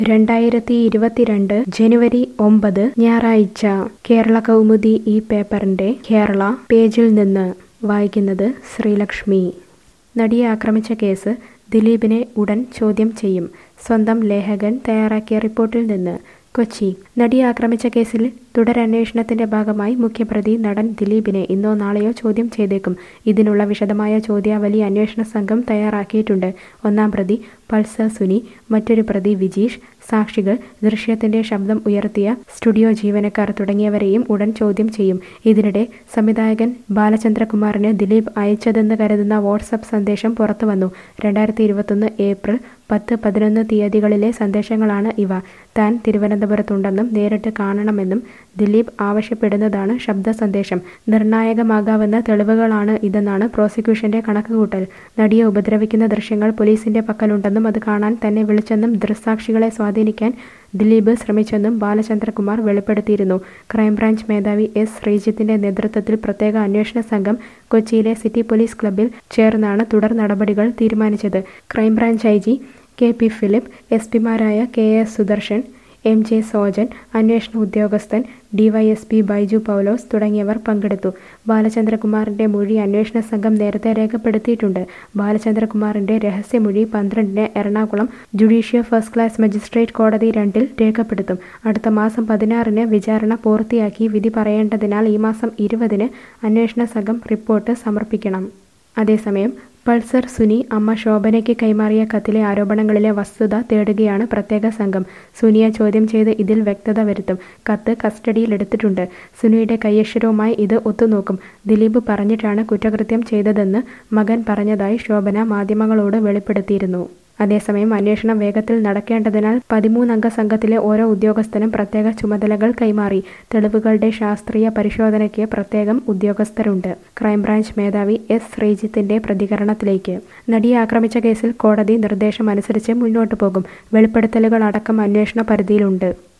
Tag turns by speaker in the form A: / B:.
A: രണ്ടായിരത്തി ഇരുപത്തിരണ്ട് ജനുവരി ഒമ്പത് ഞായറാഴ്ച കേരള കൗമുദി ഈ പേപ്പറിന്റെ കേരള പേജിൽ നിന്ന് വായിക്കുന്നത് ശ്രീലക്ഷ്മി നടിയെ ആക്രമിച്ച കേസ് ദിലീപിനെ ഉടൻ ചോദ്യം ചെയ്യും സ്വന്തം ലേഖകൻ തയ്യാറാക്കിയ റിപ്പോർട്ടിൽ നിന്ന് കൊച്ചി നടിയെ ആക്രമിച്ച കേസിൽ തുടരന്വേഷണത്തിന്റെ ഭാഗമായി മുഖ്യപ്രതി നടൻ ദിലീപിനെ ഇന്നോ നാളെയോ ചോദ്യം ചെയ്തേക്കും ഇതിനുള്ള വിശദമായ ചോദ്യാവലി അന്വേഷണ സംഘം തയ്യാറാക്കിയിട്ടുണ്ട് ഒന്നാം പ്രതി പൾസർ സുനി മറ്റൊരു പ്രതി വിജീഷ് സാക്ഷികൾ ദൃശ്യത്തിന്റെ ശബ്ദം ഉയർത്തിയ സ്റ്റുഡിയോ ജീവനക്കാർ തുടങ്ങിയവരെയും ഉടൻ ചോദ്യം ചെയ്യും ഇതിനിടെ സംവിധായകൻ ബാലചന്ദ്രകുമാറിന് ദിലീപ് അയച്ചതെന്ന് കരുതുന്ന വാട്സപ്പ് സന്ദേശം പുറത്തുവന്നു രണ്ടായിരത്തി ഇരുപത്തൊന്ന് ഏപ്രിൽ പത്ത് പതിനൊന്ന് തീയതികളിലെ സന്ദേശങ്ങളാണ് ഇവ താൻ തിരുവനന്തപുരത്തുണ്ടെന്നും നേരിട്ട് കാണണമെന്നും ദിലീപ് ആവശ്യപ്പെടുന്നതാണ് ശബ്ദ സന്ദേശം നിർണായകമാകാവുന്ന തെളിവുകളാണ് ഇതെന്നാണ് പ്രോസിക്യൂഷന്റെ കണക്കുകൂട്ടൽ നടിയെ ഉപദ്രവിക്കുന്ന ദൃശ്യങ്ങൾ പോലീസിന്റെ പക്കലുണ്ടെന്നും അത് കാണാൻ തന്നെ വിളിച്ചെന്നും ദൃക്സാക്ഷികളെ സ്വാധീനിക്കാൻ ദിലീപ് ശ്രമിച്ചെന്നും ബാലചന്ദ്രകുമാർ വെളിപ്പെടുത്തിയിരുന്നു ക്രൈംബ്രാഞ്ച് മേധാവി എസ് ശ്രീജിത്തിന്റെ നേതൃത്വത്തിൽ പ്രത്യേക അന്വേഷണ സംഘം കൊച്ചിയിലെ സിറ്റി പോലീസ് ക്ലബ്ബിൽ ചേർന്നാണ് തുടർ നടപടികൾ തീരുമാനിച്ചത് crime branch I G K P Philip S പിമാരായ K S Sudarshan M J Sojan അന്വേഷണ ഉദ്യോഗസ്ഥൻ ഡിവൈഎസ്പി ബൈജു പൗലോസ് തുടങ്ങിയവർ പങ്കെടുത്തു ബാലചന്ദ്രകുമാറിന്റെ മൊഴി അന്വേഷണ സംഘം നേരത്തെ രേഖപ്പെടുത്തിയിട്ടുണ്ട് ബാലചന്ദ്രകുമാറിന്റെ രഹസ്യമൊഴി പന്ത്രണ്ടിന് Ernakulam judicial first class magistrate കോടതി രണ്ടിൽ രേഖപ്പെടുത്തും അടുത്ത മാസം പതിനാറിന് വിചാരണ പൂർത്തിയാക്കി വിധി പറയേണ്ടതിനാൽ ഈ മാസം ഇരുപതിന് അന്വേഷണ സംഘം റിപ്പോർട്ട് സമർപ്പിക്കണം അതേസമയം പൾസർ സുനി അമ്മ ശോഭനയ്ക്ക് കൈമാറിയ കത്തിലെ ആരോപണങ്ങളിലെ വസ്തുത തേടുകയാണ് പ്രത്യേക സംഘം സുനിയെ ചോദ്യം ചെയ്ത് ഇതിൽ വ്യക്തത വരുത്തും കത്ത് കസ്റ്റഡിയിലെടുത്തിട്ടുണ്ട് സുനിയുടെ കൈയക്ഷരവുമായി ഇത് ഒത്തുനോക്കും ദിലീപ് പറഞ്ഞിട്ടാണ് കുറ്റകൃത്യം ചെയ്തതെന്ന് മകൻ പറഞ്ഞതായി ശോഭന മാധ്യമങ്ങളോട് വെളിപ്പെടുത്തിയിരുന്നു അതേസമയം അന്വേഷണം വേഗത്തിൽ നടക്കേണ്ടതിനാൽ പതിമൂന്നംഗ സംഘത്തിലെ ഓരോ ഉദ്യോഗസ്ഥനും പ്രത്യേക ചുമതലകൾ കൈമാറി തെളിവുകളുടെ ശാസ്ത്രീയ പരിശോധനയ്ക്ക് പ്രത്യേകം ഉദ്യോഗസ്ഥരുണ്ട് ക്രൈംബ്രാഞ്ച് മേധാവി എസ് ശ്രീജിത്തിന്റെ പ്രതികരണത്തിലേക്ക് നടിയെ ആക്രമിച്ച കേസിൽ കോടതി നിർദ്ദേശം അനുസരിച്ച് മുന്നോട്ടു പോകും വെളിപ്പെടുത്തലുകൾ അടക്കം അന്വേഷണ പരിധിയിലുണ്ട്